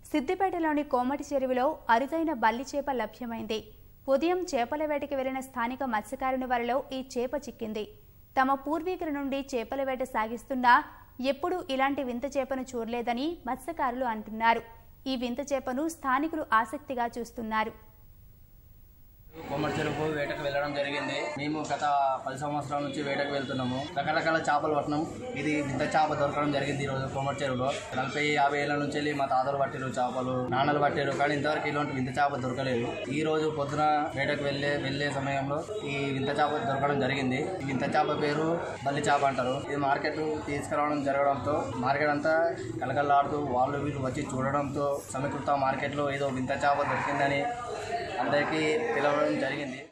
సిద్దిపేటలోని కోమటి చెరువులో అరుదైన బల్లి చేప లభ్యమైంది ఉదయం చేపల వేటకి వెళ్లిన స్థానిక మత్స్యకారుని వలలో ఈ చేప చిక్కింది తమ పూర్వీకుల నుండి చేపల వేట సాగిస్తున్నా ఎప్పుడూ ఇలాంటి వింత చేపను చూడలేదని మత్స్యకారులు అంటున్నారు ఈ వింత చేపను స్థానికులు ఆసక్తిగా చూస్తున్నారు కొమ్మడి చెరుకు వేటకు వెళ్ళడం జరిగింది మేము గత పది సంవత్సరాల నుంచి వేటకు వెళ్తున్నాము రకరకాల చేపలు పట్టినాం ఇది వింత చేప దొరకడం జరిగింది ఈ రోజు కొమ్మడి చెరువులో నలభై యాభై ఏళ్ళ నుంచి వెళ్ళి మా తాతలు పట్టిరు చేపలు నాన్నలు పట్టారు కానీ ఇంతవరకు ఇలాంటి వింత చేప దొరకలేదు ఈ రోజు పొద్దున వేటకు వెళ్ళే వెళ్ళే సమయంలో ఈ వింత చేప దొరకడం జరిగింది ఈ వింత చేప పేరు బల్లి చేప అంటారు ఇది మార్కెట్ తీసుకురావడం జరగడంతో మార్కెట్ అంతా కలకల్లాడుతూ వాళ్ళు వీళ్ళు వచ్చి చూడడంతో సమీకృత మార్కెట్లో ఏదో వింత చేప దొరికిందని అందరికీ పిలవడం జరిగింది